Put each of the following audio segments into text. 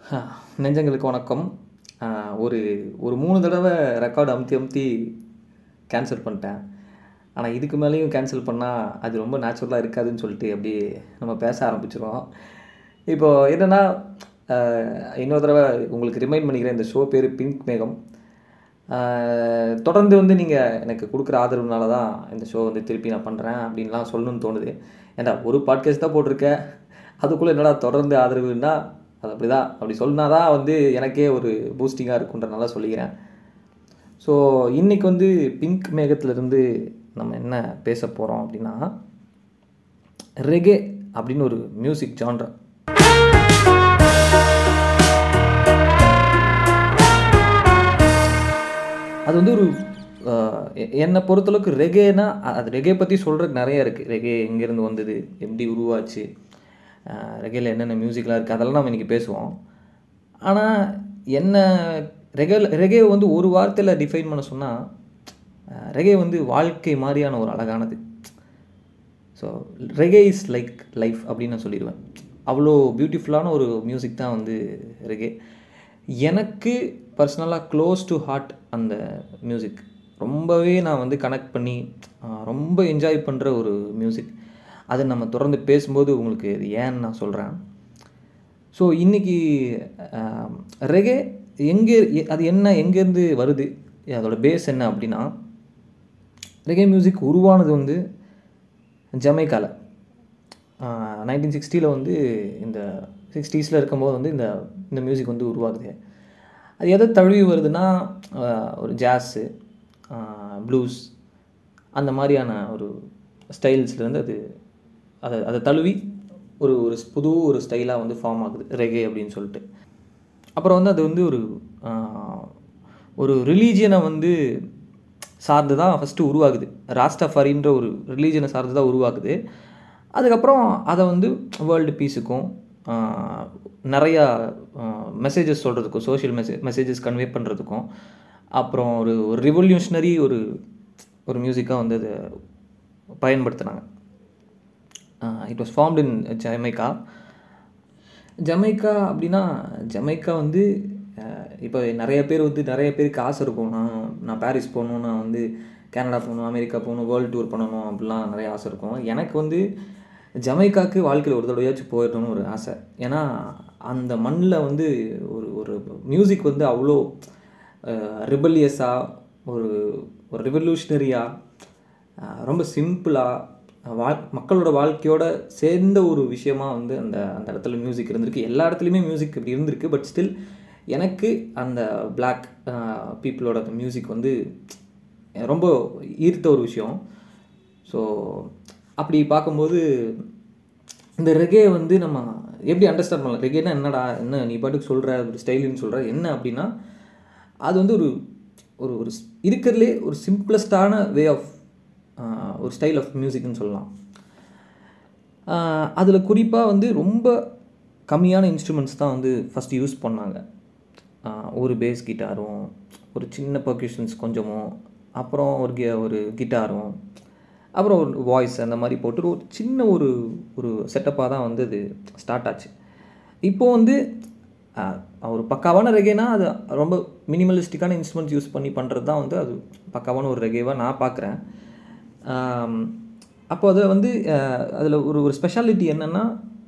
நெஞ்சங்களுக்கு வணக்கம் ஆஹ் ஒரு ஒரு மூணு தடவை ரெக்கார்டு அமுத்தி அமுத்தி கேன்சல் பண்ணிட்டேன் ஆனால் இதுக்கு மேலேயும் கேன்சல் பண்ணால் அது ரொம்ப நேச்சுரலாக இருக்காதுன்னு சொல்லிட்டு அப்படியே நம்ம பேச ஆரம்பிச்சிருவோம் இப்போது என்னென்னா இன்னொரு தடவை உங்களுக்கு ரிமைண்ட் பண்ணிக்கிறேன் இந்த ஷோ பேர் பிங்க் மேகம் ஆஹ் தொடர்ந்து வந்து நீங்கள் எனக்கு கொடுக்குற ஆதரவுனால தான் இந்த ஷோ வந்து திருப்பி நான் பண்ணுறேன் அப்படின்லாம் சொல்லணும்னு தோணுது ஏன்டா ஒரு பாட்காஸ்ட் தான் போட்டிருக்கேன் அதுக்குள்ளே என்னடா தொடர்ந்து ஆதரவுன்னா அது அப்படி தான் அப்படி சொன்னா தான் வந்து எனக்கே ஒரு பூஸ்டிங்காக இருக்குன்றனால சொல்லிக்கிறேன் ஸோ இன்றைக்கி வந்து பிங்க் மேகத்திலிருந்து நம்ம என்ன பேச போகிறோம் அப்படின்னா ரெகே அப்படின்னு ஒரு மியூசிக் ஜான்ரா அது வந்து ஒரு ஆஹ், எ- என்னை பொறுத்தளவுக்கு ரெகேனா அ- அது ரெகே பற்றி சொல்கிறதுக்கு நிறைய இருக்குது ரெகே எங்கேருந்து வந்தது எப்படி உருவாச்சு ரெகேல என்னென்ன மியூசிக்லாம் இருக்குது அதெல்லாம் நம்ம இன்றைக்கி பேசுவோம் ஆனால் என்ன ரெகே ரெகே வந்து ஒரு வார்த்தையில் டிஃபைன் பண்ண சொன்னால் ரெகே வந்து வாழ்க்கை மாதிரியான ஒரு அழகானது so reggae is like life அப்படின்னு நான் சொல்லிடுவேன் அவ்வளோ பியூட்டிஃபுல்லான ஒரு மியூசிக் தான் வந்து ரெகே எனக்கு பர்சனலாக க்ளோஸ் டு ஹார்ட் அந்த மியூசிக் ரொம்பவே நான் வந்து கனெக்ட் பண்ணி ஆஹ், ரொம்ப என்ஜாய் பண்ணுற ஒரு மியூசிக் அதை நம்ம தொடர்ந்து பேசும்போது உங்களுக்கு இது ஏன்னு நான் சொல்கிறேன் ஸோ இன்றைக்கி ரெகே எங்கே எ- அது என்ன எங்கேருந்து வருது அதோட பேஸ் என்ன அப்படின்னா ரெகே மியூசிக் உருவானது வந்து ஜமைக்காவில் நைன்டீன் சிக்ஸ்டியில் வந்து இந்த சிக்ஸ்டீஸில் இருக்கும்போது வந்து இந்த இந்த மியூசிக் வந்து உருவாகுது அது எதை தழுவி வருதுன்னா ஆஹ், ஒரு ஜாஸு ப்ளூஸ் அந்த மாதிரியான ஒரு ஸ்டைல்ஸ்லேருந்து அது அதை அதை தழுவி ஒரு ஒரு புது ஒரு ஸ்டைலாக வந்து ஃபார்ம் ஆகுது ரெகே அப்படின்னு சொல்லிட்டு அப்புறம் வந்து அது வந்து ஒரு ஆஹ், ஒரு ரிலீஜியனை வந்து சார்ந்து தான் ஃபஸ்ட்டு உருவாகுது ராஸ்டாஃபாரின்ற ஒரு ரிலீஜனை சார்ந்து தான் உருவாகுது அதுக்கப்புறம் அதை வந்து வேர்ல்டு பீஸுக்கும் நிறையா மெசேஜஸ் சொல்கிறதுக்கும் சோஷியல் மெசேஜ் மெசேஜஸ் கன்வே பண்ணுறதுக்கும் அப்புறம் ஒரு ஒரு ரிவல்யூஷனரி ஒரு ஒரு மியூசிக்காக வந்து அதை பயன்படுத்துனாங்க it was formed in Jamaica Jamaica அப்படின்னா ஜமைக்கா வந்து இப்போ நிறைய பேர் வந்து நிறைய பேருக்கு ஆசை இருக்கும் நான் நான் பாரிஸ் போகணும் நான் வந்து கனடா போகணும் அமெரிக்கா போகணும் வேர்ல்டு டூர் பண்ணணும் அப்படிலாம் நிறைய ஆசை இருக்கும் எனக்கு வந்து ஜமைக்காக்கு வாழ்க்கையில் ஒரு தடவையாச்சும் போயிடணும்னு ஒரு ஆசை ஏன்னா அந்த மண்ணில் வந்து ஒரு ஒரு மியூசிக் வந்து அவ்வளோ ரிபல்லியஸாக ஒரு ஒரு ரெவல்யூஷனரியாக ரொம்ப சிம்பிளாக வாழ் மக்களோட வாழ்க்கையோட சேர்ந்த ஒரு விஷயமா வந்து அந்த அந்த இடத்துல மியூசிக் இருந்திருக்கு எல்லா இடத்துலையுமே மியூசிக் இப்படி இருந்திருக்கு பட் ஸ்டில் எனக்கு அந்த பிளாக் பீப்புளோட அந்த மியூசிக் வந்து ரொம்ப ஈர்த்த ஒரு விஷயம் ஸோ அப்படி பார்க்கும்போது இந்த ரெகே வந்து நம்ம எப்படி அண்டர்ஸ்டாண்ட் பண்ணலாம் ரெகேனா என்னடா என்ன நீ பாட்டுக்கு சொல்கிற ஒரு ஸ்டைலுன்னு சொல்கிற என்ன அப்படின்னா அது வந்து ஒரு ஒரு ஒரு ஸ்- இருக்கிறதுலே ஒரு சிம்பிளஸ்டான வே ஆஃப் ஒரு ஸ்டைல் ஆஃப் மியூசிக்னு சொல்லலாம் அதில் குறிப்பாக வந்து ரொம்ப கம்மியான இன்ஸ்ட்ருமெண்ட்ஸ் தான் வந்து ஃபஸ்ட் யூஸ் பண்ணாங்க ஆஹ் ஒரு பேஸ் கிட்டாரும் ஒரு சின்ன பர்க்யூஷன்ஸ் கொஞ்சமும் அப்புறம் ஒரு கி ஒரு கிட்டாரும் அப்புறம் ஒரு வாய்ஸ் அந்த மாதிரி போட்டு ஒரு சின்ன ஒரு ஒரு செட்டப்பாக தான் வந்து அது ஸ்டார்ட் ஆச்சு இப்போது வந்து ஆஹ், ஒரு பக்காவான ரெகேனா அது ரொம்ப மினிமலிஸ்டிக்கான இன்ஸ்ட்ருமெண்ட்ஸ் யூஸ் பண்ணி பண்ணுறது தான் வந்து அது பக்காவான ஒரு ரெகேவாக நான் பார்க்குறேன் அப்போ அதை வந்து அதில் ஒரு ஒரு ஸ்பெஷாலிட்டி என்னென்னா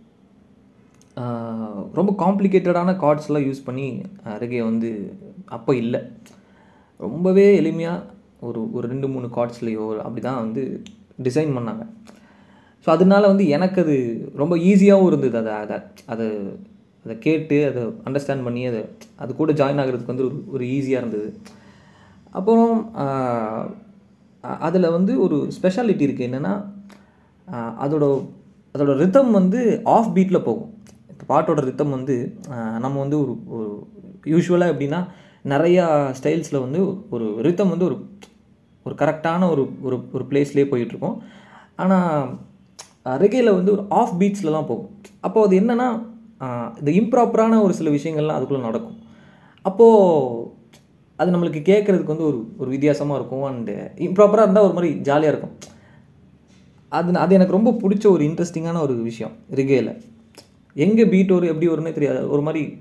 ரொம்ப காம்ப்ளிகேட்டடான கார்ட்ஸ்லாம் யூஸ் பண்ணி ரெகே வந்து அப்போ இல்லை ரொம்பவே எளிமையாக ஒரு ஒரு ரெண்டு மூணு கார்ட்ஸ்லேயோ அப்படி தான் வந்து டிசைன் பண்ணாங்க ஸோ அதனால வந்து எனக்கு அது ரொம்ப ஈஸியாகவும் இருந்தது அதை அதை அதை அதை கேட்டு அதை அண்டர்ஸ்டாண்ட் பண்ணி அதை அது கூட ஜாயின் ஆகிறதுக்கு வந்து ஒரு ஒரு ஈஸியாக இருந்தது அப்புறம் அதில் வந்து ஒரு ஸ்பெஷாலிட்டி இருக்குது என்னென்னா அதோட அதோட ரித்தம் வந்து ஆஃப் பீட்டில் போகும் இப்போ பாட்டோட ரித்தம் வந்து ஆஹ், நம்ம வந்து ஒரு ஒரு யூஸ்வலாக எப்படின்னா நிறையா ஸ்டைல்ஸில் வந்து ஒரு ரித்தம் வந்து ஒரு ஒரு கரெக்டான ஒரு ஒரு ஒரு பிளேஸ்லேயே போயிட்டுருக்கோம் ஆனால் ரெகேல வந்து ஒரு ஆஃப் பீட்ஸ்லலாம் போகும் அப்போது அது என்னென்னா இந்த இம்ப்ராப்பரான ஒரு சில விஷயங்கள்லாம் அதுக்குள்ளே நடக்கும் அப்போது அது நம்மளுக்கு கேட்குறதுக்கு வந்து ஒரு ஒரு வித்தியாசமாக இருக்கும் அண்டு இம்ப்ராப்பராக இருந்தால் ஒரு மாதிரி ஜாலியாக இருக்கும் அது அது எனக்கு ரொம்ப பிடிச்ச ஒரு இன்ட்ரெஸ்டிங்கான ஒரு விஷயம் ரிகேல எங்கே பீட் வரும் எப்படி வரும்னே தெரியாது ஒரு மாதிரி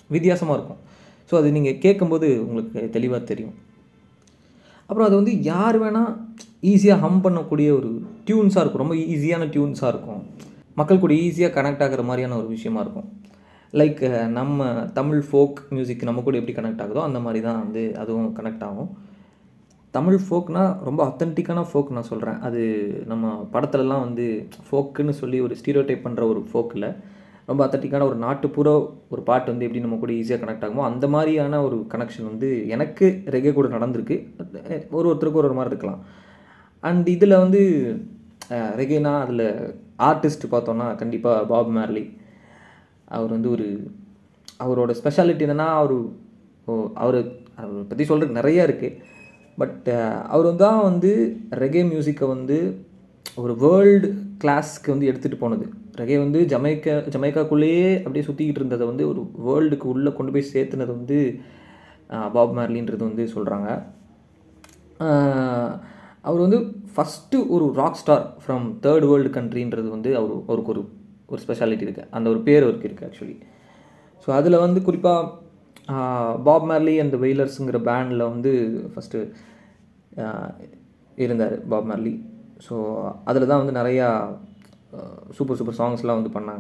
வித்தியாசமாக இருக்கும் ஸோ அது நீங்கள் கேட்கும்போது உங்களுக்கு தெளிவாக தெரியும் அப்புறம் அது வந்து யார் வேணால் ஈஸியாக ஹம் பண்ணக்கூடிய ஒரு டியூன்ஸாக இருக்கும் ரொம்ப ஈஸியான டியூன்ஸாக இருக்கும் மக்கள் கூட ஈஸியாக கனெக்ட் ஆகிற மாதிரியான ஒரு விஷயமா இருக்கும் லைக் நம்ம தமிழ் ஃபோக் மியூசிக் நம்ம கூட எப்படி கனெக்ட் ஆகுதோ அந்த மாதிரி தான் வந்து அதுவும் கனெக்ட் ஆகும் தமிழ் ஃபோக்னா ரொம்ப அத்தன்டிக்கான ஃபோக் நான் சொல்கிறேன் அது நம்ம படத்துலலாம் வந்து ஃபோக்குன்னு சொல்லி ஒரு ஸ்டீரியோ டைப் பண்ணுற ஒரு ஃபோக் இல்லை ரொம்ப அத்தன்டிக்கான ஒரு நாட்டுப்புற ஒரு பாட்டு வந்து எப்படி நம்ம கூட ஈஸியாக கனெக்ட் ஆகுமோ அந்த மாதிரியான ஒரு கனெக்ஷன் வந்து எனக்கு ரெகே கூட நடந்திருக்கு ஒரு ஒருத்தருக்கு ஒரு ஒரு மாதிரி இருக்கலாம் அண்ட் இதில் வந்து ரெகேனா அதில் ஆர்டிஸ்ட் பார்த்தோன்னா கண்டிப்பாக பாப் மேர்லி அவர் வந்து ஒரு அவரோட ஸ்பெஷாலிட்டி என்னென்னா அவர் அவர் அவரை பற்றி சொல்கிறதுக்கு நிறையா இருக்குது பட் அவர் வந்து தான் வந்து ரெகே மியூசிக்கை வந்து ஒரு வேர்ல்டு கிளாஸ்க்கு வந்து எடுத்துகிட்டு போனது ரெகே வந்து ஜமைக்கா ஜமைக்காக்குள்ளேயே அப்படியே சுற்றிக்கிட்டு இருந்ததை வந்து ஒரு வேர்ல்டுக்கு உள்ளே கொண்டு போய் சேர்த்துனது வந்து பாப் மேர்லின்றது வந்து சொல்கிறாங்க அவர் வந்து ஃபஸ்ட்டு ஒரு rock star from third world கண்ட்ரின்றது வந்து அவர் அவருக்கு ஒரு ஒரு ஸ்பெஷாலிட்டி இருக்குது அந்த ஒரு பேர் அவருக்கு இருக்குது ஆக்சுவலி ஸோ அதில் வந்து குறிப்பாக பாப் மேர்லி அண்ட் வெயிலர்ஸுங்கிற பேண்டில் வந்து ஃபஸ்ட்டு இருந்தார் பாப் மேர்லி ஸோ அதில் தான் வந்து நிறையா சூப்பர் சூப்பர் சாங்ஸ்லாம் வந்து பண்ணாங்க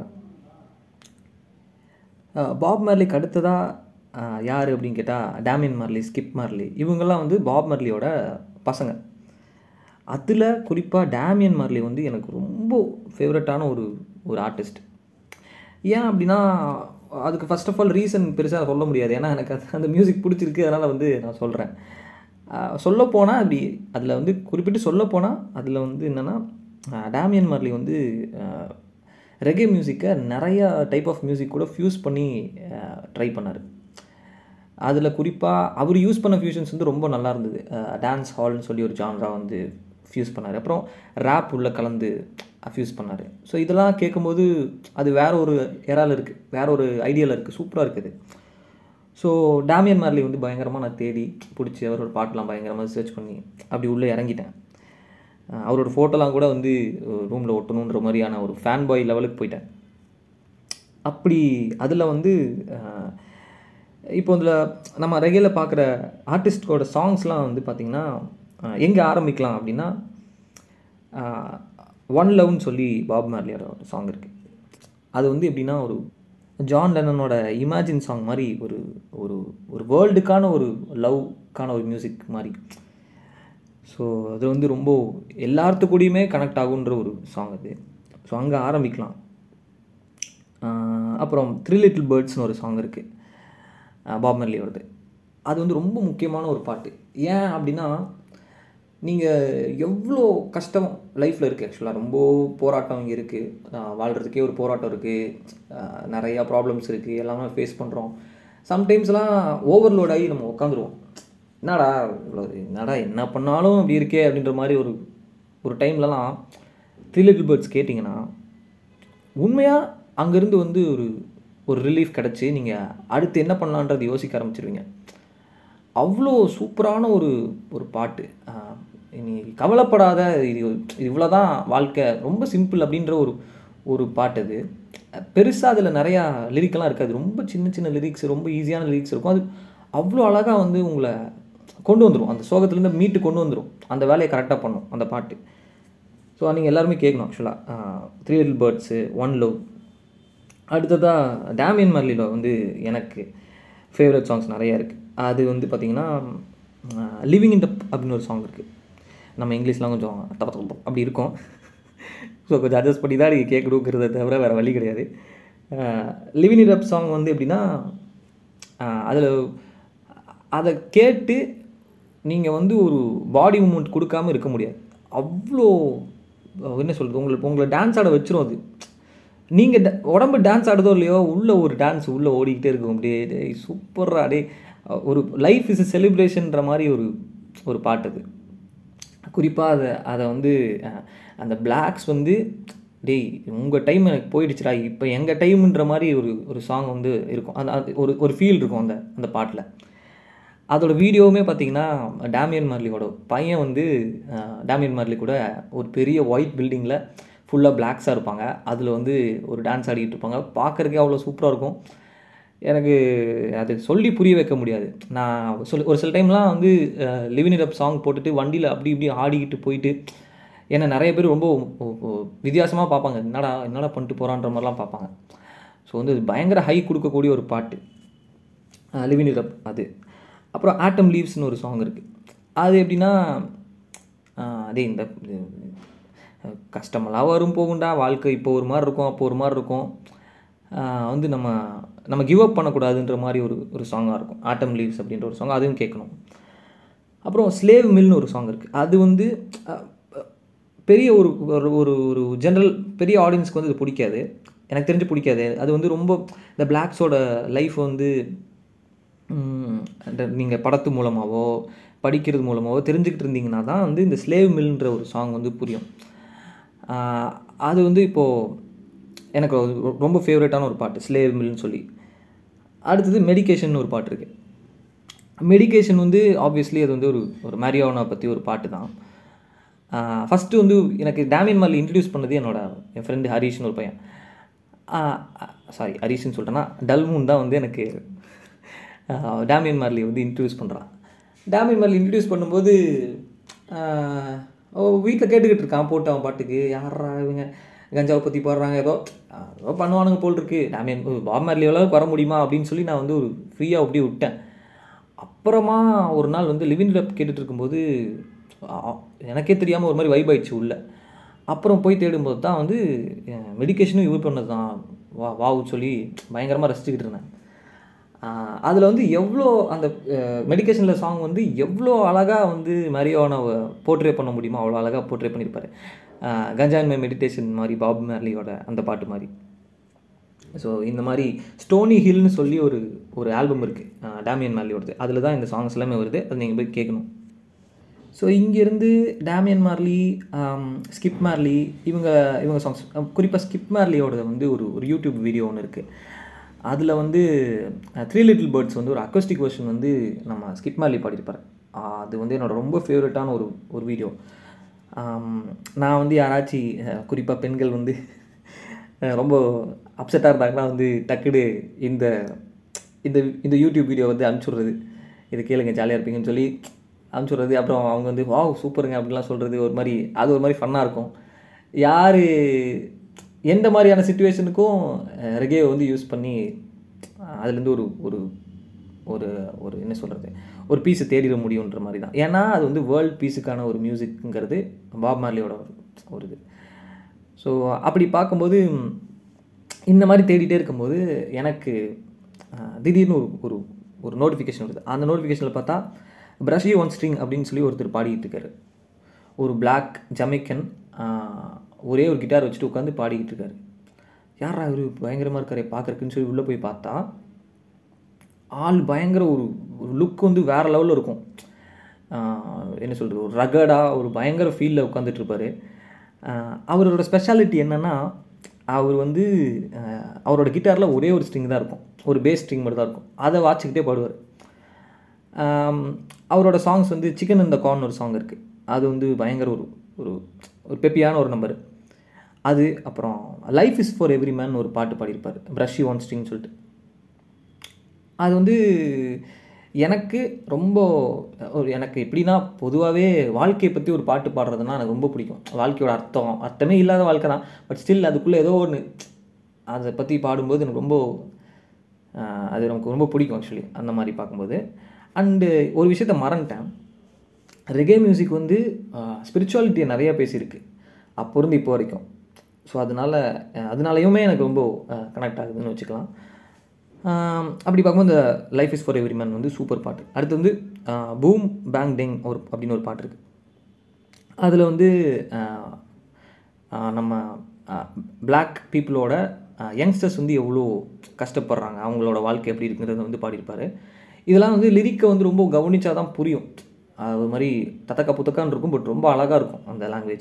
பாப் மார்லிக்கு அடுத்ததாக யார் அப்படின்னு கேட்டால் டேமியன் மார்லி ஸ்கிப் மார்லி இவங்கெல்லாம் வந்து பாப் மார்லியோட பசங்க அதில் குறிப்பாக டேமியன் மார்லி வந்து எனக்கு ரொம்ப ஃபேவரட்டான ஒரு ஒரு ஆர்டிஸ்ட் ஏன் அப்படின்னா அதுக்கு ஃபஸ்ட் ஆஃப் ஆல் ரீசன் பெருசாக சொல்ல முடியாது ஏன்னா எனக்கு அது அந்த மியூசிக் பிடிச்சிருக்கு அதனால் வந்து நான் சொல்கிறேன் சொல்லப்போனால் அப்படி அதில் வந்து குறிப்பிட்டு சொல்லப்போனால் அதில் வந்து என்னென்னா டேமியன் மார்லி வந்து ரெகே மியூசிக்கை நிறையா டைப் ஆஃப் மியூசிக் கூட ஃப்யூஸ் பண்ணி ட்ரை பண்ணார் அதில் குறிப்பாக அவர் யூஸ் பண்ண ஃபியூஷன்ஸ் வந்து ரொம்ப நல்லா இருந்தது டான்ஸ் ஹால்னு சொல்லி ஒரு ஜான்ரா வந்து ஃப்யூஸ் பண்ணார் அப்புறம் ரேப் உள்ளே கலந்து ஃப்யூஸ் பண்ணார் ஸோ இதெல்லாம் கேட்கும்போது அது வேற ஒரு எரால் இருக்குது வேற ஒரு ஐடியாவில் இருக்குது சூப்பராக இருக்குது ஸோ டேமியன் மார்லி வந்து பயங்கரமாக நான் தேடி பிடிச்சி அவரோட பாட்டெலாம் பயங்கரமாக சர்ச் பண்ணி அப்படி உள்ளே இறங்கிட்டேன் அவரோட ஃபோட்டோலாம் கூட வந்து ரூமில் ஒட்டணுன்ற மாதிரியான ஒரு ஃபேன் பாய் லெவலுக்கு போயிட்டேன் அப்படி அதில் வந்து இப்போ இதில் நம்ம ரெகையில் பார்க்குற ஆர்டிஸ்டோட சாங்ஸ்லாம் வந்து பார்த்திங்கன்னா எங்கே ஆரம்பிக்கலாம் அப்படின்னா ஒன் லவ்னு சொல்லி பாப் மார்லியோட ஒரு சாங் இருக்குது அது வந்து எப்படின்னா ஒரு ஜான் லெனனோட இமேஜின் சாங் மாதிரி ஒரு ஒரு ஒரு வேர்ல்டுக்கான ஒரு லவ்க்கான ஒரு மியூசிக் மாதிரி ஸோ அது வந்து ரொம்ப எல்லாத்துக்கூடையுமே கனெக்ட் ஆகுன்ற ஒரு சாங் அது ஸோ அங்கே ஆரம்பிக்கலாம் அப்புறம் த்ரீ லிட்டில் பேர்ட்ஸ்னு ஒரு சாங் இருக்குது பாப் மெர்லியோடது அது வந்து ரொம்ப முக்கியமான ஒரு பாட்டு ஏன் அப்படின்னா நீங்கள் எவ்வளோ கஷ்டம் லைஃப்பில் இருக்குது ஆக்சுவலாக ரொம்ப போராட்டம் இங்கே இருக்குது வாழ்கிறதுக்கே ஒரு போராட்டம் இருக்குது நிறையா ப்ராப்ளம்ஸ் இருக்குது எல்லாமே ஃபேஸ் பண்ணுறோம் சம்டைம்ஸ்லாம் ஓவர்லோட் ஆகி நம்ம உட்காந்துருவோம் என்னடா இவ்வளோ என்னடா என்ன பண்ணாலும் அப்படி இருக்கே அப்படின்ற மாதிரி ஒரு ஒரு டைம்லலாம் த்ரீ லிட்டில் பேர்ட்ஸ் கேட்டிங்கன்னா உண்மையாக அங்கேருந்து வந்து ஒரு ஒரு ரிலீஃப் கிடச்சி நீங்கள் அடுத்து என்ன பண்ணலான்றது யோசிக்க ஆரம்பிச்சிருவீங்க அவ்வளோ சூப்பரான ஒரு ஒரு பாட்டு நீ கவலைப்படாத இது இது இவ்வளோ தான் வாழ்க்கை ரொம்ப சிம்பிள் அப்படின்ற ஒரு ஒரு பாட்டு அது பெருசாக அதில் நிறையா லிரிக்கெல்லாம் இருக்காது ரொம்ப சின்ன சின்ன லிரிக்ஸ் ரொம்ப ஈஸியான லிரிக்ஸ் இருக்கும் அது அவ்வளோ அழகாக வந்து உங்களை கொண்டு வந்துடும் அந்த சோகத்துலேருந்து மீட்டு கொண்டு வந்துடும் அந்த வேலையை கரெக்டாக பண்ணும் அந்த பாட்டு ஸோ நீங்கள் எல்லாருமே கேட்கணும் ஆக்சுவலாக three little birds one love அடுத்ததாக டேமியன் மர்லியில் வந்து எனக்கு ஃபேவரட் சாங்ஸ் நிறையா இருக்குது அது வந்து பார்த்திங்கன்னா லிவிங் இன் டப் அப்படின்னு ஒரு சாங் இருக்குது நம்ம இங்கிலீஷ்லாம் கொஞ்சம் தப்ப தப்பு அப்படி இருக்கும் ஸோ கொஞ்சம் அட்ஜஸ்ட் பண்ணி தான் நீங்கள் கேட்கணுங்கிறத தவிர வேறு வழி கிடையாது லிவிங் இன் டப் சாங் வந்து எப்படின்னா அதில் அதை கேட்டு நீங்கள் வந்து ஒரு பாடி மூமெண்ட் கொடுக்காமல் இருக்க முடியாது அவ்வளோ என்ன சொல்கிறது உங்களை உங்களை டான்ஸ் ஆட வச்சிரும் அது நீங்கள் ட உடம்பு டான்ஸ் ஆடுதோ இல்லையோ உள்ளே ஒரு டான்ஸ் உள்ளே ஓடிக்கிட்டே இருக்கும் அப்படியே டேய் சூப்பராக டே ஒரு லைஃப் இஸ் செலிப்ரேஷன்ற மாதிரி ஒரு ஒரு பாட்டு அது குறிப்பாக அதை அதை வந்து அந்த பிளாக்ஸ் வந்து டேய் உங்கள் டைம் எனக்கு போயிடுச்சுடா இப்போ எங்கள் டைமுன்ற மாதிரி ஒரு ஒரு சாங் வந்து இருக்கும் அந்த ஒரு ஒரு ஃபீல் இருக்கும் அந்த அந்த பாட்டில் அதோட வீடியோவுமே பார்த்தீங்கன்னா டேமியன் மார்லியோட பையன் வந்து டேமியன் மார்லி கூட ஒரு பெரிய ஒயிட் பில்டிங்கில் ஃபுல்லாக பிளாக்ஸாக இருப்பாங்க அதில் வந்து ஒரு டான்ஸ் ஆடிக்கிட்டு இருப்பாங்க பார்க்குறக்கே அவ்வளோ சூப்பராக இருக்கும் எனக்கு அது சொல்லி புரிய வைக்க முடியாது நான் சொல் ஒரு சில டைம்லாம் வந்து லிவின் இட் அப் சாங் போட்டுட்டு வண்டியில் அப்படி இப்படி ஆடிக்கிட்டு போயிட்டு ஏன்னா நிறைய பேர் ரொம்ப வித்தியாசமாக பார்ப்பாங்க என்னடா என்னடா பண்ணிட்டு போகிறான்ற மாதிரிலாம் பார்ப்பாங்க ஸோ வந்து இது பயங்கர ஹை கொடுக்கக்கூடிய ஒரு பாட்டு லிவின் இட் அப் அது அப்புறம் ஆட்டம் லீவ்ஸ்னு ஒரு சாங் இருக்குது அது எப்படின்னா ஆஹ் அதே இந்த இது, கஷ்டமெல்லாம் வரும் போகும்டா வாழ்க்கை இப்போ ஒரு மாதிரி இருக்கும் அப்போ ஒரு மாதிரி இருக்கும் ஆஹ் வந்து நம்ம நம்ம கிவ் அப் பண்ணக்கூடாதுன்ற மாதிரி ஒரு ஒரு சாங்காக இருக்கும் ஆட்டம் லீவ்ஸ் அப்படின்ற ஒரு சாங் அதுவும் கேட்கணும் அப்புறம் ஸ்லேவ் மில்னு ஒரு சாங் இருக்குது அது வந்து அஹ், பெரிய ஒரு ஒரு ஒரு ஒரு ஜென்ரல் பெரிய ஆடியன்ஸ்க்கு வந்து இது பிடிக்காது எனக்கு தெரிஞ்சு பிடிக்காது அது வந்து ரொம்ப இந்த பிளாக்ஸோட லைஃப் வந்து நீங்கள் படத்து மூலமாகவோ படிக்கிறது மூலமாகவோ தெரிஞ்சுக்கிட்டு இருந்தீங்கன்னா தான் வந்து இந்த ஸ்லேவ் மில்ன்ற ஒரு சாங் வந்து புரியும் ஆஹ் அது வந்து இப்போது எனக்கு ஒரு ரொ- ரொம்ப ஃபேவரட்டான ஒரு பாட்டு ஸ்லேவ் மில்னு சொல்லி அடுத்தது மெடிகேஷன் ஒரு பாட்டு இருக்குது மெடிகேஷன் வந்து ஆப்வியஸ்லி அது வந்து ஒரு ஒரு மேரியோனா பற்றி ஒரு பாட்டு தான் ஃபஸ்ட்டு வந்து எனக்கு டேமியன் மார்லி இன்ட்ரடியூஸ் பண்ணது என்னோட என் ஃப்ரெண்டு ஹரீஷ்னு ஒரு பையன் சாரி ஹரீஷ்னு சொல்லிட்டேன்னா டல்மூன் தான் வந்து எனக்கு ஆஹ், டேமியன் மார்லி வந்து இன்ட்ரடியூஸ் பண்ணுறான் டேமியன் மார்லி இன்ட்ரடியூஸ் பண்ணும்போது வீட்டில் கேட்டுக்கிட்டு இருக்கான் போட்டு அவன் பாட்டுக்கு யாரா இவங்க கஞ்சாவை பற்றி பாடுறாங்க ஏதோ ஆஹ், ஏதோ பண்ணுவானுங்க போல் இருக்கு டேமியன் ஓ, பாப் மார்லி அளவுக்கு வர முடியுமா அப்படின்னு சொல்லி நான் வந்து ஒரு ஃப்ரீயாக அப்படியே விட்டேன் அப்புறமா ஒரு நாள் வந்து லிவிங் லப் கேட்டுட்டு இருக்கும்போது ஆ, எனக்கே தெரியாமல் ஒரு மாதிரி வைப் ஆயிடுச்சு உள்ள அப்புறம் போய் தேடும்போது தான் வந்து மெடிகேஷனும் இவர் பண்ணது தான் வா வாவு சொல்லி பயங்கரமாக ரசிச்சுக்கிட்டு இருந்தேன் அதில் வந்து எவ்வளோ அந்த மெடிகேஷனில் சாங் வந்து எவ்வளோ அழகாக வந்து மரியோனாவை போர்ட்ரே பண்ண முடியுமோ அவ்வளோ அழகாக போர்ட்ரே பண்ணியிருப்பாரு கஞ்சான் மை மெடிடேஷன் மாதிரி பாப் மேர்லியோட அந்த பாட்டு மாதிரி ஸோ இந்த மாதிரி ஸ்டோனி ஹில்னு சொல்லி ஒரு ஒரு ஆல்பம் இருக்குது டேமியன் மார்லியோடது அதில் தான் இந்த சாங்ஸ் எல்லாமே வருது அது நீங்கள் போய் கேட்கணும் ஸோ இங்கேருந்து டேமியன் மார்லி ஸ்கிப் மார்லி இவங்க இவங்க சாங்ஸ் குறிப்பாக ஸ்கிப் மார்லியோட வந்து ஒரு ஒரு யூடியூப் வீடியோ ஒன்று இருக்குது அதில் வந்து த்ரீ லிட்டில் பேர்ட்ஸ் வந்து ஒரு அக்கோஸ்டிக் வெர்ஷன் வந்து நம்ம ஸ்கிப் மார்லி பாடியிருப்பார் ஆஹ் அது வந்து என்னோட ரொம்ப ஃபேவரட்டான ஒரு ஒரு வீடியோ நான் வந்து யாராச்சும் குறிப்பாக பெண்கள் வந்து அஹ் ரொம்ப அப்செட்டாக இருந்தாங்கன்னா வந்து டக்குடு இந்த இந்த இந்த யூடியூப் வீடியோ வந்து அனுப்பிச்சுட்றது இது கேளுங்க ஜாலியாக இருப்பீங்கன்னு சொல்லி அனுப்பிச்சுட்றது அப்புறம் அவங்க வந்து வாவ் சூப்பருங்க அப்படிலாம் சொல்கிறது ஒரு மாதிரி அது ஒரு மாதிரி ஃபன்னாக இருக்கும் யார் எந்த மாதிரியான சுச்சுவேஷனுக்கும் ரெகே வந்து யூஸ் பண்ணி அஹ் அதுலேருந்து ஒரு ஒரு ஒரு ஒரு என்ன சொல்கிறது ஒரு பீஸை தேடிட முடியுன்ற மாதிரி தான் ஏன்னா அது வந்து வேர்ல்ட் பீஸுக்கான ஒரு மியூசிக்ங்கிறது பாப் மார்லியோட ஒரு ஒரு இது ஸோ அப்படி பார்க்கும்போது இந்த மாதிரி தேடிட்டே இருக்கும்போது எனக்கு அஹ், திடீர்னு ஒரு ஒரு ஒரு நோட்டிஃபிகேஷன் வருது அந்த நோட்டிஃபிகேஷனில் பார்த்தா பிரஷி ஒன் ஸ்ட்ரிங் அப்படின்னு சொல்லி ஒருத்தர் பாடிக்கிட்டு இருக்காரு ஒரு பிளாக் ஜமைக்கன் ஒரே ஒரு கிட்டார் வச்சுட்டு உட்காந்து பாடிக்கிட்டு இருக்காரு யாரா இவர் பயங்கரமாக இருக்காரே பார்க்குறக்குன்னு சொல்லி உள்ளே போய் பார்த்தா ஆள் பயங்கர ஒரு ஒரு லுக் வந்து வேறு லெவலில் இருக்கும் ஆஹ் என்ன சொல்கிறது ஒரு ரகடாக ஒரு பயங்கர ஃபீலில் உட்காந்துட்டு இருப்பாரு ஆஹ் அவரோட ஸ்பெஷாலிட்டி என்னென்னா அவர் வந்து ஆஹ் அவரோட கிட்டாரில் ஒரே ஒரு ஸ்ட்ரிங் தான் இருக்கும் ஒரு பேஸ் ஸ்ட்ரிங் மட்டும் தான் இருக்கும் அதை வாட்சிக்கிட்டே பாடுவார் ஆம், அவரோட சாங்ஸ் வந்து சிக்கன் இந்த கார்ன் ஒரு சாங் இருக்குது அது வந்து பயங்கர ஒரு ஒரு ஒரு பெப்பியான ஒரு நம்பர் அது அப்புறம் life is for every man ஒரு பாட்டு பாடியிருப்பார் ப்ரஷ் ஒன் ஸ்ட்ரிங் சொல்லிட்டு அது வந்து எனக்கு ரொம்ப ஒரு எனக்கு எப்படின்னா பொதுவாகவே வாழ்க்கையை பற்றி ஒரு பாட்டு பாடுறதுன்னா எனக்கு ரொம்ப பிடிக்கும் வாழ்க்கையோட அர்த்தம் அர்த்தமே இல்லாத வாழ்க்கை தான் பட் ஸ்டில் அதுக்குள்ளே ஏதோ ஒன்று அதை பற்றி பாடும்போது எனக்கு ரொம்ப ஆஹ், அது நமக்கு ரொம்ப பிடிக்கும் ஆக்சுவலி அந்த மாதிரி பார்க்கும்போது அண்டு ஒரு விஷயத்த மறந்துட்டேன் ரெகே மியூசிக் வந்து ஸ்பிரிச்சுவாலிட்டியை நிறையா பேசியிருக்கு அப்போ இருந்து இப்போ வரைக்கும் ஸோ அதனால் அதனாலையுமே எனக்கு ரொம்ப கனெக்ட் ஆகுதுன்னு வச்சுக்கலாம் ஆம், அப்படி பார்க்கும்போது இந்த life is for every man வந்து சூப்பர் பாட்டு அடுத்து வந்து பூம் பேங் டெங் ஒரு அப்படின்னு ஒரு பாட்டு இருக்குது அதில் வந்து ஆஹ், ஆஹ், நம்ம பிளாக் பீப்புளோட யங்ஸ்டர்ஸ் வந்து எவ்வளோ கஷ்டப்படுறாங்க அவங்களோட வாழ்க்கை எப்படி இருக்குங்கிறத வந்து பாடியிருப்பார் இதெல்லாம் வந்து லிரிக்கை வந்து ரொம்ப கவனிச்சா தான் புரியும் அது ஒரு மாதிரி தத்தக்கா புத்தக்கான்னு இருக்கும் பட் ரொம்ப அழகாக இருக்கும் அந்த லாங்குவேஜ்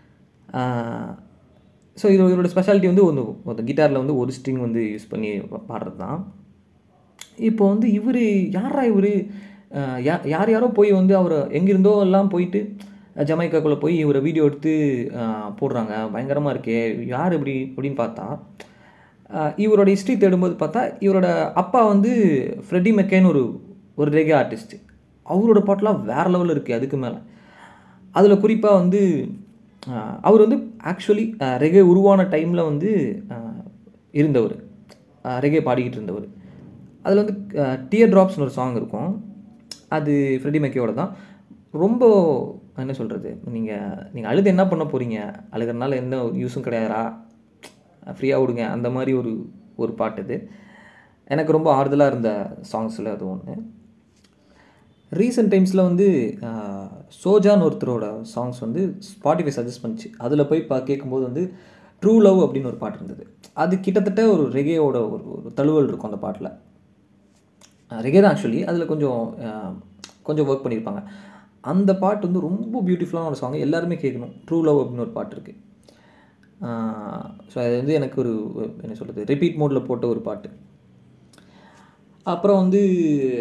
ஸோ இது இதோட ஸ்பெஷாலிட்டி வந்து ஒன்று ஒரு கிட்டாரில் வந்து ஒரு ஸ்ட்ரிங் வந்து யூஸ் பண்ணி பாடுறது தான் இப்போ வந்து இவர் யாரா இவர் யார் யாரோ போய் வந்து அவர் எங்கிருந்தோ எல்லாம் போயிட்டு ஜமைக்காக்குள்ளே போய் இவரை வீடியோ எடுத்து அஹ், போடுறாங்க பயங்கரமாக இருக்கே யார் இப்படி அப்படின்னு பார்த்தா ஆஹ் இவரோட ஹிஸ்ட்ரி தேடும்போது பார்த்தா இவரோட அப்பா வந்து ஃப்ரெட்டி மெக்கேன்னு ஒரு ஒரு ரெகே ஆர்டிஸ்ட் அவரோட பாட்டெலாம் வேறு லெவலில் இருக்குது அதுக்கு மேலே அதில் குறிப்பாக வந்து ஆஹ் அவர் வந்து ஆக்சுவலி ரெகே உருவான டைமில் வந்து ஆஹ் இருந்தவர் ரெகே பாடிக்கிட்டு இருந்தவர் அதில் வந்து டியர் ட்ராப்ஸ்னு ஒரு சாங் இருக்கும் அது ஃப்ரெடி மெக்கேவோட தான் ரொம்ப என்ன சொல்கிறது நீங்கள் நீங்கள் அழுது என்ன பண்ண போகிறீங்க அழுகிறனால எந்த யூஸும் கிடையாதுடா ஃப்ரீயாக விடுங்க அந்த மாதிரி ஒரு ஒரு பாட்டு இது எனக்கு ரொம்ப ஆறுதலாக இருந்த சாங்ஸில் அது ஒன்று ரீசெண்ட் டைம்ஸில் வந்து ஆஹ், சோஜான்னு ஒருத்தரோட சாங்ஸ் வந்து ஸ்பாட்டிஃபை சஜஸ்ட் பண்ணுச்சு அதில் போய் பா கேட்கும்போது வந்து ட்ரூ லவ் அப்படின்னு ஒரு பாட்டு இருந்தது அது கிட்டத்தட்ட ஒரு ரெகேயோட ஒரு ஒரு தழுவல் இருக்கும் அந்த பாட்டில் ரெகே தான் ஆக்சுவலி அதில் கொஞ்சம் ஆஹ், கொஞ்சம் ஒர்க் பண்ணியிருப்பாங்க அந்த பாட்டு வந்து ரொம்ப பியூட்டிஃபுல்லான ஒரு சாங் எல்லாருமே கேட்கணும் ட்ரூ லவ் அப்படின்னு ஒரு பாட்டு இருக்குது ஸோ அது வந்து எனக்கு ஒரு என்ன சொல்கிறது ரிப்பீட் மோடில் போட்ட ஒரு பாட்டு அப்புறம் வந்து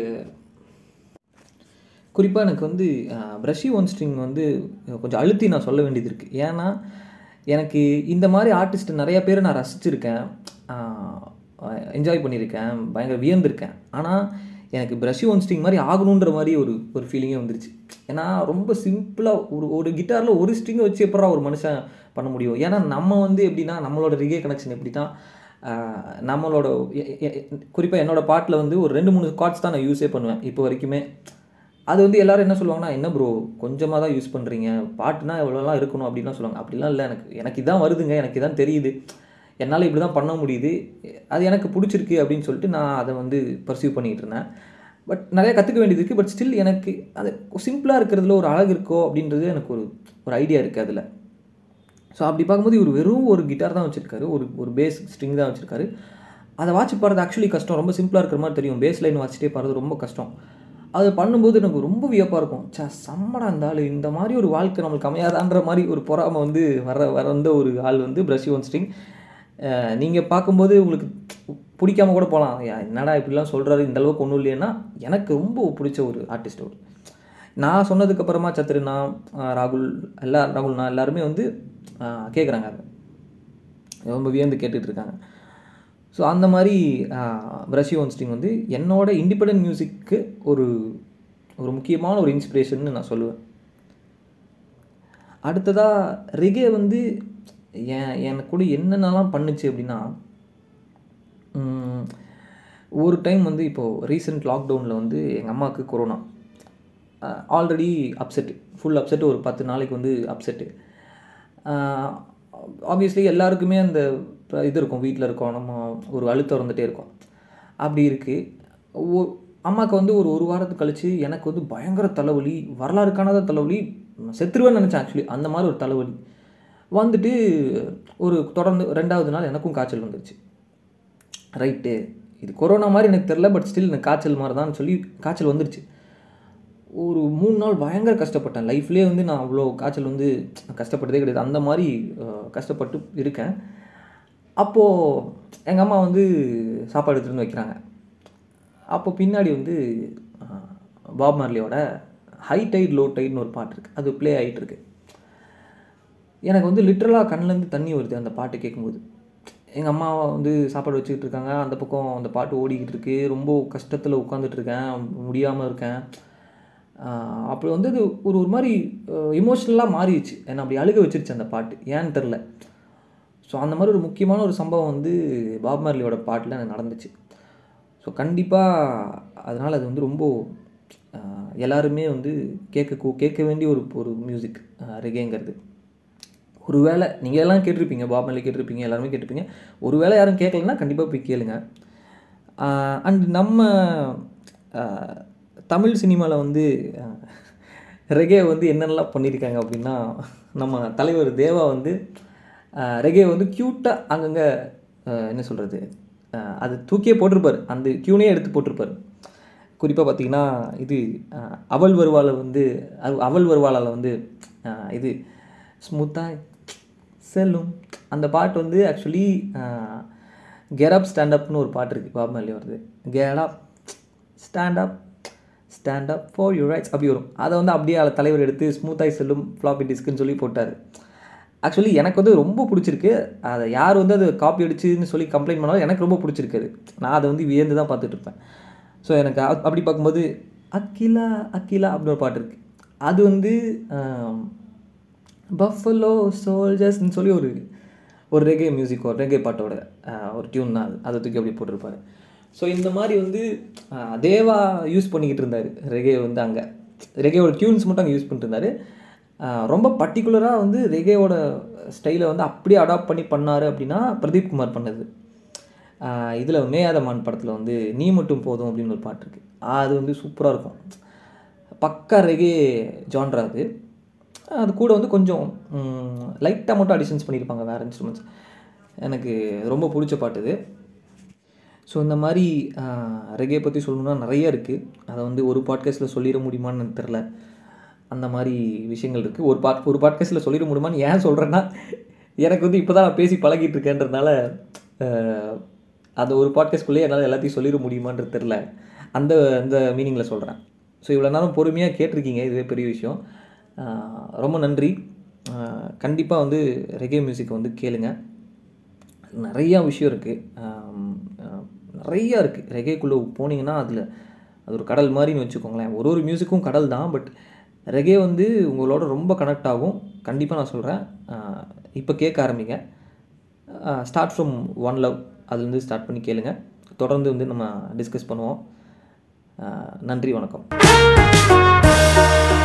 குறிப்பாக எனக்கு வந்து ப்ரஷி ஒன் ஸ்ட்ரிங் வந்து கொஞ்சம் அழுத்தி நான் சொல்ல வேண்டியது இருக்குது ஏன்னா எனக்கு இந்த மாதிரி ஆர்டிஸ்ட் நிறைய பேரை நான் ரசிச்சிருக்கேன் என்ஜாய் பண்ணியிருக்கேன் பயங்கர வியந்திருக்கேன் ஆனால் எனக்கு ப்ரஷி ஒன் ஸ்ட்ரிங் மாதிரி ஆகணுன்ற மாதிரி ஒரு ஒரு ஃபீலிங்கே வந்துருச்சு ஏன்னா ரொம்ப சிம்பிளாக ஒரு ஒரு கிட்டாரில் ஒரு ஸ்ட்ரிங்கை வச்சு எப்படா ஒரு மனுஷன் பண்ண முடியும் ஏன்னா நம்ம வந்து எப்படின்னா நம்மளோட ரிகே கனெக்ஷன் எப்படி தான் ஆஹ், நம்மளோட குறிப்பாக என்னோட பாட்டில் வந்து ஒரு ரெண்டு மூணு கார்ட்ஸ் தான் நான் யூஸே பண்ணுவேன் இப்போ வரைக்குமே அது வந்து எல்லாரும் என்ன சொல்லுவாங்கன்னா என்ன ப்ரோ கொஞ்சமாக தான் யூஸ் பண்ணுறீங்க பாட்டுனா இவ்வளோலாம் இருக்கணும் அப்படின்லாம் சொல்லுவாங்க அப்படிலாம் இல்லை எனக்கு எனக்கு இதான் வருதுங்க எனக்கு இதான் தெரியுது என்னால் இப்படி தான் பண்ண முடியுது அது எனக்கு பிடிச்சிருக்கு அப்படின்னு சொல்லிட்டு நான் அதை வந்து பர்சீவ் பண்ணிகிட்டு இருந்தேன் பட் நிறைய கற்றுக்க வேண்டியது இருக்குது பட் ஸ்டில் எனக்கு அது சிம்பிளாக இருக்கிறதுல ஒரு அழகு இருக்கோ அப்படின்றது எனக்கு ஒரு ஒரு ஐடியா இருக்குது அதில் ஸோ அப்படி பார்க்கும்போது இவர் வெறும் ஒரு கிட்டார் தான் வச்சுருக்காரு ஒரு ஒரு பேஸ் ஸ்ட்ரிங் தான் வச்சுருக்காரு அதை வாட்ச் பாடுறது ஆக்சுவலி கஷ்டம் ரொம்ப சிம்பிளாக இருக்கிற மாதிரி தெரியும் பேஸ் லைன் வாட்சிட்டே பாடுறது ரொம்ப கஷ்டம் அது பண்ணும்போது எனக்கு ரொம்ப வியப்பாக இருக்கும் சே செம்மடா இந்த ஆள் இந்த மாதிரி ஒரு வாழ்க்கை நம்மளுக்கு அமையாதான்ற மாதிரி ஒரு பொறாமை வந்து வர வந்த ஒரு ஆள் வந்து பிரஷி ஒன் ஸ்ட்ரிங் நீங்கள் பார்க்கும்போது உங்களுக்கு பிடிக்காம கூட போகலாம் என்னடா இப்படிலாம் சொல்கிறாரு இந்த அளவுக்கு ஒன்றும் இல்லைன்னா எனக்கு ரொம்ப பிடிச்ச ஒரு ஆர்டிஸ்ட் அவர் நான் சொன்னதுக்கப்புறமா சத்ருனா ராகுல் எல்லா ராகுல்னா எல்லாருமே வந்து கேட்குறாங்க அதை ரொம்ப வியந்து கேட்டுட்டு இருக்காங்க ஸோ அந்த மாதிரி பிரஷி ஒன் ஸ்ட்ரிங் வந்து என்னோட இண்டிபெண்டன்ட் மியூசிக்கு ஒரு ஒரு முக்கியமான ஒரு இன்ஸ்பிரேஷன் நான் சொல்லுவேன் அடுத்ததாக ரிகே வந்து என் எனக்கு கூட என்னென்னலாம் பண்ணுச்சு அப்படின்னா உம், ஒரு டைம் வந்து இப்போது ரீசெண்ட் லாக்டவுனில் வந்து எங்கள் அம்மாவுக்கு corona already upset full upset ஒரு பத்து நாளைக்கு வந்து அப்செட்டு ஆப்வியஸ்லி எல்லாருக்குமே அந்த ப- இது இருக்கும் வீட்டில் இருக்கோம் நம்ம ஒரு அழுத்தம் இருந்துகிட்டே இருக்கும் அப்படி இருக்குது அம்மாவுக்கு வந்து ஒரு ஒரு வாரத்துக்கு கழிச்சு எனக்கு வந்து பயங்கர தலைவலி வரலாறு காணாத தலைவலி செத்துருவேன்னு நினச்சேன் ஆக்சுவலி அந்த மாதிரி ஒரு தலைவலி வந்துட்டு ஒரு தொடர்ந்து ரெண்டாவது நாள் எனக்கும் காய்ச்சல் வந்துருச்சு ரைட்டு இது கொரோனா மாதிரி எனக்கு தெரில பட் ஸ்டில் எனக்கு காய்ச்சல் மாதிரி தான் சொல்லி காய்ச்சல் வந்துருச்சு ஒரு மூணு நாள் பயங்கர கஷ்டப்பட்டேன் லைஃப்லேயே வந்து நான் அவ்வளோ காய்ச்சல் வந்து கஷ்டப்பட்டதே கிடையாது அந்த மாதிரி அஹ், கஷ்டப்பட்டு இருக்கேன் அப்போது எங்கள் அம்மா வந்து சாப்பாடு எடுத்துகிட்டு வந்து வைக்கிறாங்க அப்போ பின்னாடி வந்து அஹ், பாப் மார்லியோட ஹை டைட் லோ டைட்னு ஒரு பாட்டு இருக்குது அது ப்ளே ஆகிட்டு இருக்கு எனக்கு வந்து லிட்ரலாக கண்ணுலேருந்து தண்ணி வருது அந்த பாட்டு கேட்கும்போது எங்கள் அம்மா வந்து சாப்பாடு வச்சுக்கிட்டு இருக்காங்க அந்த பக்கம் அந்த பாட்டு ஓடிக்கிட்டு இருக்கு ரொம்ப கஷ்டத்தில் உட்காந்துட்டு இருக்கேன் முடியாமல் இருக்கேன் ஆஹ் அப்படி வந்து அது ஒரு ஒரு மாதிரி இமோஷ்னலாக மாறிடுச்சு என்னை அப்படி அழுக வச்சிருச்சு அந்த பாட்டு ஏன்னு தெரில ஸோ அந்த மாதிரி ஒரு முக்கியமான ஒரு சம்பவம் வந்து பாப் மார்லியோட பாட்டில் எனக்கு நடந்துச்சு ஸோ கண்டிப்பாக அதனால் அது வந்து ரொம்ப ஆஹ் எல்லாருமே வந்து கேட்க கூ- கேட்க வேண்டிய ஒரு ஒரு மியூசிக் ரெகேங்கிறது ஒருவேளை நீங்கள் எல்லாம் கேட்டிருப்பீங்க பாப் மார்லி கேட்டிருப்பீங்க எல்லாருமே கேட்டிருப்பீங்க ஒருவேளை யாரும் கேட்கலன்னா கண்டிப்பாக போய் கேளுங்க அண்ட் நம்ம ஆஹ் தமிழ் சினிமாவில் வந்து ரெகே வந்து என்னென்னலாம் பண்ணியிருக்காங்க அப்படின்னா நம்ம தலைவர் தேவா வந்து ரெகே வந்து க்யூட்டாக அங்கங்கே என்ன சொல்கிறது அது தூக்கியே போட்டிருப்பார் அந்த டியூனே எடுத்து போட்டிருப்பார் குறிப்பாக பார்த்தீங்கன்னா இது அஹ், அவள் வருவாள வந்து அவ- அவள் வருவாளால் வந்து அஹ், இது ஸ்மூத்தாக செல்லும் அந்த பாட்டு வந்து ஆக்சுவலி கெரப் ஸ்டாண்டப்னு ஒரு பாட்டு இருக்குது பாப் மல்லி வருது get up stand up stand up for you rights அப்படி வரும் அதை வந்து அப்படியே அதில் தலைவர் எடுத்து ஸ்மூத்தாய் செல்லும் ஃப்ளாப்பி டிஸ்க்குன்னு சொல்லி போட்டார் ஆக்சுவலி எனக்கு வந்து ரொம்ப பிடிச்சிருக்கு அதை யார் வந்து அது காப்பி அடிச்சுன்னு சொல்லி கம்ப்ளைண்ட் பண்ணாலும் எனக்கு ரொம்ப பிடிச்சிருக்கு அது நான் அதை வந்து வியந்து தான் பார்த்துட்டு இருப்பேன் ஸோ எனக்கு அ- அப்படி பார்க்கும்போது அக்கிலா அக்கிலா அப்படின்னு ஒரு பாட்டு இருக்குது அது வந்து பஃபலோ சோல்ஜர்ஸ்னு சொல்லி ஒரு ஒரு ரெகே மியூசிக் ஒரு ரெகே பாட்டோட ஆஹ், ஒரு டியூன் தான் அது அதை தூக்கி அப்படி போட்டிருப்பாரு ஸோ இந்த மாதிரி வந்து ஆஹ், தேவா யூஸ் பண்ணிக்கிட்டு இருந்தார் ரெகே வந்து அங்கே ரெகேவோட டியூன்ஸ் மட்டும் அங்கே யூஸ் பண்ணிட்டு இருந்தாரு ஆஹ், ரொம்ப பர்டிகுலராக வந்து ரெகேவோட ஸ்டைலை வந்து அப்படியே அடாப்ட் பண்ணி பண்ணார் அப்படின்னா பிரதீப் குமார் பண்ணது இதில் மேயாதமான் படத்தில் வந்து நீ மட்டும் போதும் அப்படின்னு ஒரு பாட்டு இருக்குது அது வந்து சூப்பராக இருக்கும் பக்கா ரெகே ஜான்ரா அது அது கூட வந்து கொஞ்சம் லைட்டாக மட்டும் அடிஷன்ஸ் பண்ணியிருப்பாங்க வேறு இன்ஸ்ட்ருமெண்ட்ஸ் எனக்கு ரொம்ப பிடிச்ச பாட்டு இது ஸோ இந்த மாதிரி ரெகே பற்றி சொல்லணும்னா நிறைய இருக்குது அதை வந்து ஒரு பாட்காஸ்ட்டில் சொல்லிட முடியுமான்னு எனக்கு தெரில அந்த மாதிரி விஷயங்கள் இருக்குது ஒரு பாட் ஒரு பாட்காஸ்ட்டில் சொல்லிட முடியுமான்னு ஏன் சொல்கிறேன்னா எனக்கு வந்து இப்போ தான் நான் பேசி பழகிட்டு இருக்கேன்றதுனால ஆஹ், அந்த ஒரு பாட்காஸ்ட்குள்ளேயே என்னால் எல்லாத்தையும் சொல்லிட முடியுமான்றது தெரில அந்த அந்த மீனிங்கில் சொல்கிறேன் ஸோ இவ்வளோ நேரம் பொறுமையாக கேட்டிருக்கீங்க இதுவே பெரிய விஷயம் ஆஹ், ரொம்ப நன்றி கண்டிப்பாக வந்து ரெகே மியூசிக் வந்து கேளுங்க நிறையா விஷயம் இருக்குது நிறையா இருக்குது ரெகேக்குள்ளே போனீங்கன்னா அதில் அது ஒரு கடல் மாதிரின்னு வச்சுக்கோங்களேன் ஒரு ஒரு மியூசிக்கும் கடல் தான் பட் ரெகே வந்து உங்களோட ரொம்ப கனெக்ட் ஆகும் கண்டிப்பாக நான் சொல்கிறேன் இப்போ கேட்க ஆரம்பிங்க ஸ்டார்ட் ஃப்ரம் ஒன் லவ் அதுலேருந்து ஸ்டார்ட் பண்ணி கேளுங்க தொடர்ந்து வந்து நம்ம டிஸ்கஸ் பண்ணுவோம் ஆஹ் நன்றி வணக்கம்